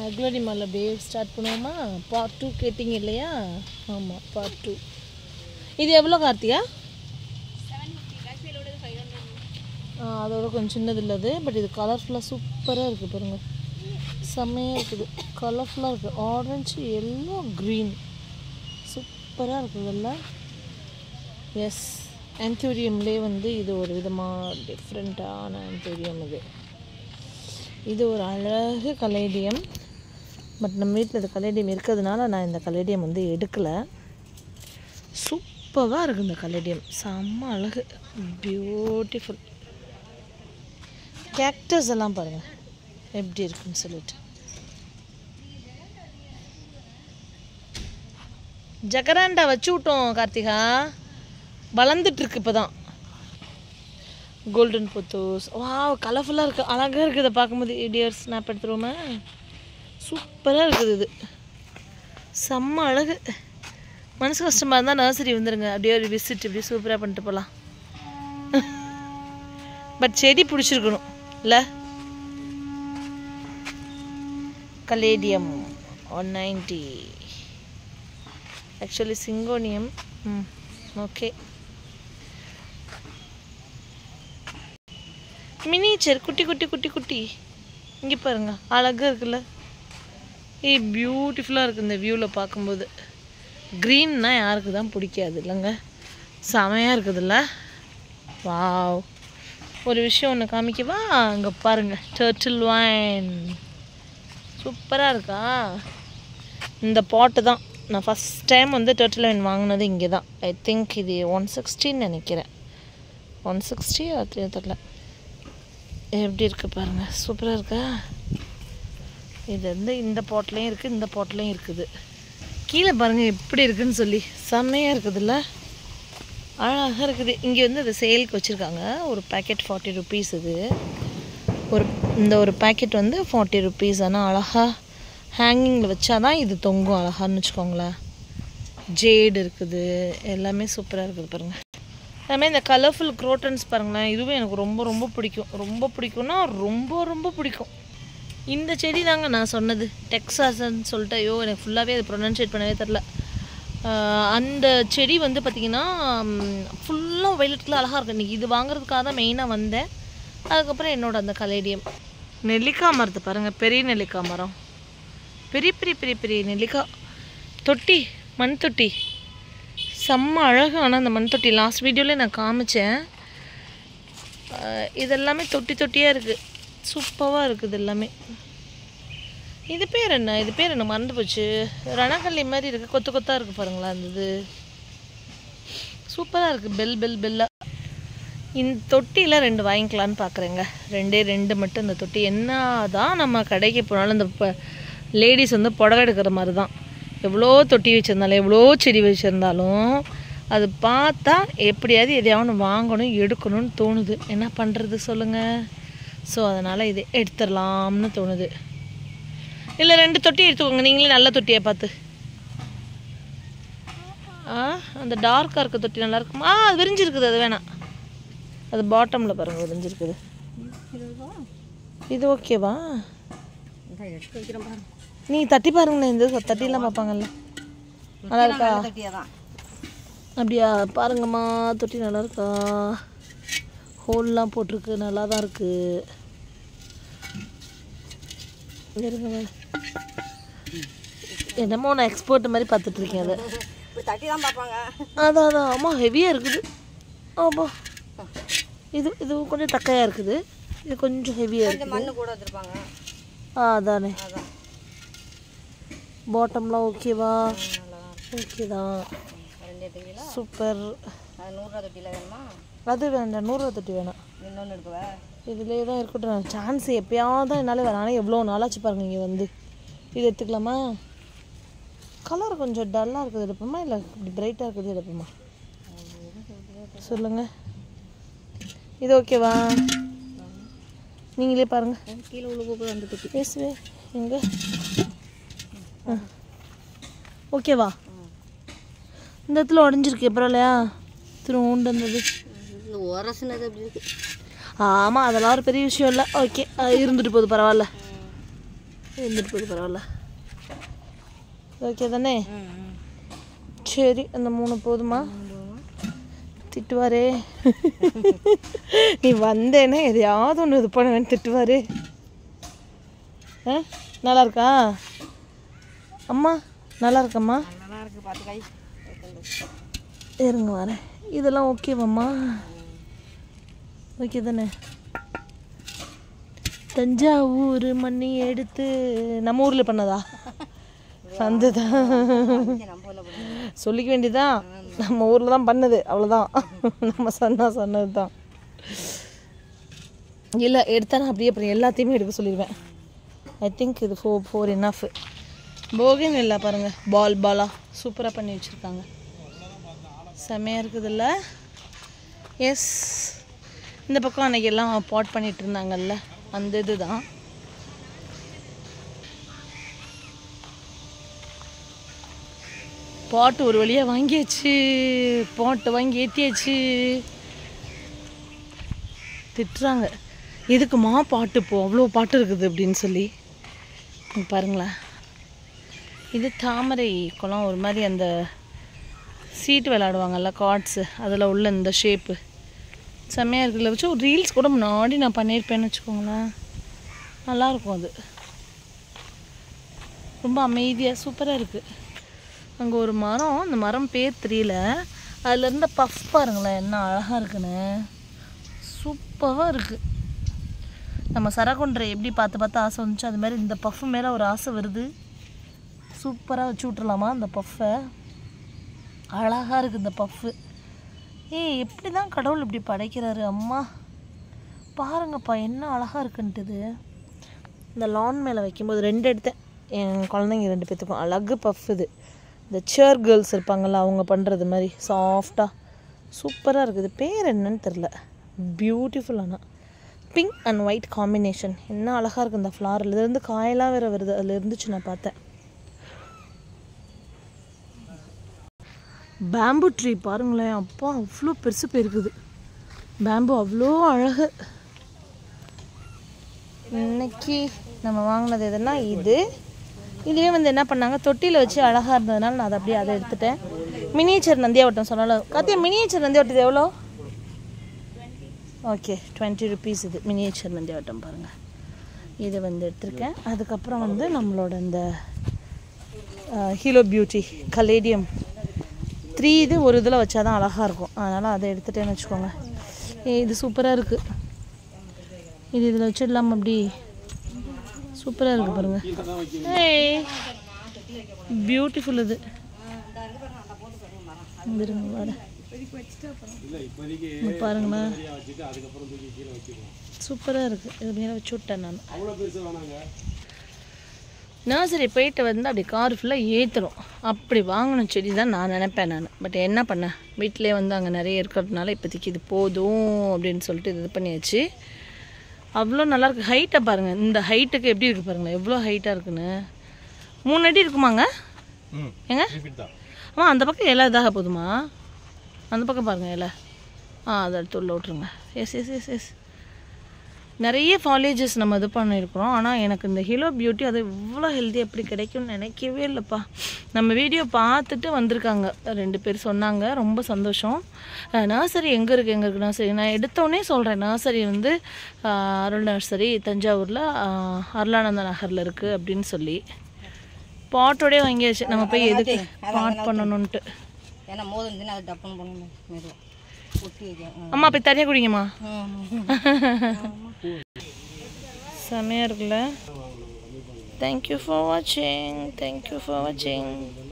அக்லடி மலை அப்படியே ஸ்டார்ட் பண்ணுவோமா பார்ட் டூ கேட்டிங்க இல்லையா ஆமாம் பார்ட் டூ இது எவ்வளோ கார்த்தியா ஆ, அதோட கொஞ்சம் சின்னது இல்லை அது பட் இது கலர்ஃபுல்லாக சூப்பராக இருக்குது பாருங்க செம்மையாக இருக்குது கலர்ஃபுல்லாக இருக்குது ஆரஞ்சு எல்லோ க்ரீன் சூப்பராக இருக்குதுல்ல எஸ் ஆந்தூரியம்லேயே வந்து இது ஒரு விதமாக டிஃப்ரெண்ட்டான ஆந்தூரியம் இது இது ஒரு அழகு கலேடியம் பட் நம்ம வீட்டில் இந்த கலேடியம் இருக்கிறதுனால நான் இந்த கலேடியம் வந்து எடுக்கலை சூப்பராக இருக்குது இந்த கலேடியம் செம்ம அழகு பியூட்டிஃபுல் கேக்டஸ் எல்லாம் பாருங்கள் எப்படி இருக்குன்னு சொல்லிட்டு ஜகராண்டா வச்சு விட்டோம் கார்த்திகா வளர்ந்துட்டு இருக்கு இப்போ தான் கோல்டன் பொத்தோஸ் வா கலர்ஃபுல்லாக இருக்குது அழகாக இருக்குது இதை பார்க்கும்போது இடியர் ஸ்னாப் எடுத்துருவோமா சூப்பராக இருக்குது இது செம்ம அழகு மனசு கஷ்டமாக இருந்தால் நர்சரி வந்துருங்க அப்படியே ஒரு விசிட் இப்படி சூப்பராக பண்ணிட்டு போகலாம் பட் செடி பிடிச்சிருக்கணும் இல்லை caladium one ninety actually syngonium ம் ஓகே மினிச்சர் குட்டி குட்டி குட்டி குட்டி இங்கே பாருங்க அழகாக இருக்குல்ல ஏய் பியூட்டிஃபுல்லாக இருக்குது இந்த வியூவில் பார்க்கும்போது க்ரீன்னா யாருக்கு தான் பிடிக்காது இல்லைங்க செமையாக இருக்குதுல்ல வாவ் ஒரு விஷயம் ஒன்று காமிக்கவா அங்கே பாருங்க டர்ட்டில் வைன் சூப்பராக இருக்கா இந்த பாட்டு தான் நான் ஃபஸ்ட் டைம் வந்து டர்ட்டில் வைன் வாங்கினது இங்கே தான் ஐ திங்க் இது ஒன் சிக்ஸ்டின்னு நினைக்கிறேன் ஒன் சிக்ஸ்டி அது தெரில எப்படி இருக்கு பாருங்க சூப்பராக இருக்கா இது வந்து இந்த பாட்லேயும் இருக்குது இந்த பாட்லேயும் இருக்குது கீழே பாருங்கள் எப்படி இருக்குன்னு சொல்லி செம்மையாக இருக்குதுல்ல அழகாக இருக்குது இங்கே வந்து அது சேலுக்கு வச்சுருக்காங்க ஒரு பேக்கெட் ஃபார்ட்டி ருபீஸ் இது ஒரு இந்த ஒரு பேக்கெட் வந்து ஃபார்ட்டி ருபீஸ் ஆனால் அழகாக ஹேங்கிங்கில் வச்சா தான் இது தொங்கும் அழகான்னு வச்சுக்கோங்களேன் ஜேடு இருக்குது எல்லாமே சூப்பராக இருக்குது பாருங்கள் அதுமாதிரி இந்த கலர்ஃபுல் குரோட்டன்ஸ் பாருங்களேன் இதுவும் எனக்கு ரொம்ப ரொம்ப பிடிக்கும் ரொம்ப பிடிக்கும்னா ரொம்ப ரொம்ப பிடிக்கும் இந்த செடி தாங்க நான் சொன்னது டெக்ஸாஸ்ன்னு சொல்லிட்டு ஐயோ எனக்கு ஃபுல்லாகவே அது ப்ரொனன்சியேட் பண்ணவே தெரில அந்த செடி வந்து பார்த்திங்கன்னா ஃபுல்லாக வயலட்டில் அழகாக இருக்கு இன்றைக்கி இது வாங்குறதுக்காக தான் மெயினாக வந்தேன் அதுக்கப்புறம் என்னோட அந்த கலேடியம் நெல்லிக்காய் மரத்தை பாருங்கள் பெரிய நெல்லிக்காய் மரம் பெரிய பெரிய பெரிய பெரிய நெல்லிக்காய் தொட்டி மண் தொட்டி செம்ம அழகு ஆனால் அந்த மண் தொட்டி லாஸ்ட் வீடியோவில் நான் காமிச்சேன் அஹ் இதெல்லாமே தொட்டி தொட்டியாக இருக்குது சூப்பராக இருக்குது எல்லாமே இது பேர் என்ன இது பேர் என்ன மறந்து போச்சு ரணக்கல்லி மாதிரி இருக்குது கொத்து கொத்தாக இருக்குது பாருங்களேன் அந்த இது சூப்பராக இருக்குது பெல் பெல் பெல்லாக இந்த தொட்டியில் ரெண்டு வாங்கிக்கலான்னு பார்க்குறேங்க ரெண்டே ரெண்டு மட்டும் இந்த தொட்டி என்ன தான் நம்ம கடைக்கு போனாலும் இந்த இப்போ லேடிஸ் வந்து புடவை எடுக்கிற மாதிரி தான் எவ்வளோ தொட்டி வச்சுருந்தாலும் எவ்வளோ செடி வச்சுருந்தாலும் அது பார்த்தா எப்படியாவது எதையாவது ஒன்று வாங்கணும் எடுக்கணும்னு தோணுது என்ன பண்ணுறது சொல்லுங்கள் ஸோ அதனால் இது எடுத்துடலாம்னு தோணுது இல்லை ரெண்டு தொட்டி எடுத்துக்கோங்க நீங்களே நல்ல தொட்டியை பார்த்து ஆ அந்த டார்க்காக இருக்க தொட்டி நல்லா இருக்குமா ஆ அது விரிஞ்சிருக்குது அது வேணாம் அது பாட்டமில் பாருங்கள் விரிஞ்சிருக்குது இது ஓகேவா எடுத்து வைக்கிறேன் பாருங்க நீ தட்டி பாருங்களேன் இந்த தட்டிலாம் பார்ப்பாங்கல்ல நல்லா இருக்கா தொட்டியாக தான் அப்படியா பாருங்கம்மா தொட்டி நல்லா இருக்கா ஹோல்லாம் போட்டிருக்கு நல்லா தான் இருக்கு இருங்க வேற. என்னமோ நான் எக்ஸ்போர்ட் மாதிரி பார்த்துட்டு இருக்கேன் அதை இப்படி தட்டி தான் பார்ப்பாங்க அதான் அதான் ஆமாம் ஹெவியாக இருக்குது ஆமா இது இது கொஞ்சம் தக்கையாக இருக்குது இது கொஞ்சம் ஹெவியாக இந்த இருக்குது மண்ணு கூட வச்சுருப்பாங்க ஆ அதானே அதான் பாட்டம்லாம் ஓகேவா நல்லா தான் ஓகே தான் இருக்கும் ரெண்டு எடுத்துக்கிறீங்களா சூப்பர் அது நூறுரூவா தொட்டியில் வேணுமா அது வேண்டாம் நூறுரூவா தொட்டி வேணாம் இன்னொன்று எடுக்குவா இதுலேயே தான் இருக்கட்டும் சான்ஸ் எப்பயாவது தான் என்னால் வேறு ஆனால் எவ்வளோ நாளாச்சு பாருங்க இங்கே வந்து இது எடுத்துக்கலாமா கலர் கொஞ்சம் டல்லாக இருக்குது எடுப்போமா இல்லை இப்படி பிரைட்டாக இருக்குது எடுப்போமா சொல்லுங்கள் இது ஓகேவா நீங்களே பாருங்கள் கீழே உள்ள போகுது அந்த தொட்டி பேசுவே எங்கே ஓகேவா இந்த இடத்துல உடஞ்சிருக்கு பரவாயில்லையா திரும்ப இருந்தது இந்த உரசுனது அப்படி இருக்கு ஆமாம் அதெல்லாம் ஒரு பெரிய விஷயம் இல்லை ஓகே இருந்துட்டு போகுது பரவாயில்ல இருந்துட்டு போகுது பரவாயில்ல ஓகே தானே சரி அந்த மூணு போதுமா திட்டுவாரே நீ வந்தேன்னா எதையாவது ஒன்று இது பண்ணுவேன் திட்டுவாரே ஆ நல்லா இருக்கா அம்மா நல்லா இருக்கம்மா நல்லா இருக்கு பார்த்து கை இருங்க வரேன் இதெல்லாம் ஓகேவாம்மா ஓகே தானே தஞ்சாவூர் மண்ணி எடுத்து நம்ம ஊரில் பண்ணதா வந்துதான் நம்ம ஊரில் போடுங்க சொல்லிக்க வேண்டியதுதான் நம்ம ஊரில் தான் பண்ணது அவ்வளோதான் நம்ம சொன்னா சொன்னது தான் இல்லை எடுத்தா நான் அப்படியே அப்புறம் எல்லாத்தையுமே எடுக்க சொல்லிடுவேன் ஐ திங்க் இது ஃபோர் ஃபோர் இனஃப் போகின் இல்லை பாருங்கள் பால் பாலாக சூப்பராக பண்ணி வச்சுருக்காங்க செம்மையாக இருக்குதுல்ல எஸ் இந்த பக்கம் அன்னைக்கு எல்லாம் பாட் பண்ணிட்டு இருந்தாங்கல்ல அந்த இது தான் பாட்டு ஒரு வழியாக வாங்கியாச்சு பாட்டை வாங்கி ஏற்றியாச்சு திட்டுறாங்க எதுக்குமா பாட்டு இப்போ அவ்வளோ பாட்டு இருக்குது அப்படின்னு சொல்லி இங்க பாருங்களேன் இது தாமரை குளம் ஒரு மாதிரி அந்த சீட்டு விளையாடுவாங்கல்ல கார்ட்ஸு அதில் உள்ள இந்த ஷேப்பு செம்மையாக இருக்குல்ல வச்சு ஒரு ரீல்ஸ் கூட முன்னாடி நான் பண்ணியிருப்பேன்னு வச்சுக்கோங்களேன் நல்லாயிருக்கும் அது ரொம்ப அமைதியாக சூப்பராக இருக்குது அங்கே ஒரு மரம் அந்த மரம் பேர் தெரியல அதில் இருந்த பஃப் பாருங்களேன் என்ன அழகாக இருக்குன்னு சூப்பராக இருக்குது நம்ம சரகுன்றை எப்படி பார்த்து பார்த்து ஆசை வந்துச்சு அது மாதிரி இந்த பஃப் மேலே ஒரு ஆசை வருது சூப்பராக வச்சு விட்றலாமா அந்த பஃப்பை அழகாக இருக்குது இந்த பஃப்பு ஏய் எப்படி தான் கடவுள் இப்படி படைக்கிறாரு அம்மா பாருங்கப்பா என்ன அழகாக இருக்குன்ட்டுது இந்த லான் மேலே வைக்கும்போது ரெண்டு எடுத்தேன் என் குழந்தைங்க ரெண்டு பேத்துக்கும் அழகு பஃப் இது இந்த சேர் கேர்ள்ஸ் இருப்பாங்கள்ல அவங்க பண்ணுறது மாதிரி சாஃப்டாக சூப்பராக இருக்குது பேர் என்னன்னு தெரில பியூட்டிஃபுல் ஆனால் பிங்க் அண்ட் ஒயிட் காம்பினேஷன் என்ன அழகாக இருக்குது இந்த ஃப்ளாரில் இதுலேருந்து காயெல்லாம் வேறு வருது அதில் இருந்துச்சு நான் பார்த்தேன் பேம்பு ட்ரீ பாருங்களேன் அப்பா அவ்வளோ பெருசு போயிருக்குது பேம்பு அவ்வளோ அழகு இன்னைக்கு நம்ம வாங்கினது எதுனா இது இதுவே வந்து என்ன பண்ணாங்க தொட்டியில் வச்சு அழகாக இருந்ததுனால நான் அதை அப்படியே அதை எடுத்துட்டேன் மினியேச்சர் நந்தியாவட்டம் சொன்னாலும் காத்தியா மினியேச்சர் நந்தியாவட்டம் எவ்வளோ ஓகே டுவெண்ட்டி ருபீஸ் இது மினியேச்சர் நந்தியாவட்டம் பாருங்கள் இது வந்து எடுத்திருக்கேன் அதுக்கப்புறம் வந்து நம்மளோட இந்த ஹீலோ பியூட்டி கலேடியம் த்ரீ இது ஒரு இதில் வச்சா தான் அழகாக இருக்கும் அதனால் அதை எடுத்துட்டேன்னு வச்சுக்கோங்க ஏ இது சூப்பராக இருக்குது இது இதில் வச்சிடலாம் அப்படி சூப்பராக இருக்குது பாருங்கள் ஏய் பியூட்டிஃபுல் இது இங்க இருங்க வரேன் இங்க பாருங்களேன் சூப்பராக இருக்குது இது மேலே வச்சு விட்டேன் நான் நர்சரி போயிட்டு வந்து அப்படி கார் ஃபுல்லாக ஏற்றுறோம் அப்படி வாங்கின செடி தான் நான் நினைப்பேன் நான் பட் என்ன பண்ணேன் வீட்டிலே வந்து அங்கே நிறைய இருக்கிறதுனால இப்போதைக்கு இது போதும் அப்படின்னு சொல்லிட்டு இது பண்ணியாச்சு அவ்வளோ நல்லாயிருக்கு ஹைட்டை பாருங்கள் இந்த ஹைட்டுக்கு எப்படி இருக்குது பாருங்களேன் எவ்வளோ ஹைட்டாக இருக்குன்னு மூணு அடி இருக்குமாங்க ஏங்க ஆமாம் அந்த பக்கம் இலை இதாக போதுமா அந்த பக்கம் பாருங்கள் இலை ஆ அதை எடுத்து உள்ள விட்ருங்க எஸ் எஸ் எஸ் எஸ் நிறைய ஃபாலேஜஸ் நம்ம இது பண்ணியிருக்கிறோம் ஆனால் எனக்கு இந்த ஹீலோ பியூட்டி அது இவ்வளோ ஹெல்த்தி எப்படி கிடைக்கும்னு நினைக்கவே இல்லைப்பா நம்ம வீடியோ பார்த்துட்டு வந்திருக்காங்க ரெண்டு பேர் சொன்னாங்க ரொம்ப சந்தோஷம் நர்சரி எங்கே இருக்குது எங்கே இருக்குது நர்சரி நான் எடுத்தோடனே சொல்கிறேன் நர்சரி வந்து அஹ், அருள் நர்சரி தஞ்சாவூரில் அஹ், அருளானந்த நகரில் இருக்குது அப்படின்னு சொல்லி பாட்டோடே வாங்கியாச்சு நம்ம போய் எதுக்கு பாட் பண்ணணுன்ட்டு ஏன்னா மோதல் இருந்துச்சுன்னா அதை டப்புன்னு பண்ணணும் மெதுவாக ஒட்டி வைக்கும் அம்மா போய் தனியாக குடிங்கம்மா ம். செமையாக இருக்குல்ல தேங்க்யூ ஃபார் வாட்சிங் தேங்க்யூ ஃபார் வாட்சிங்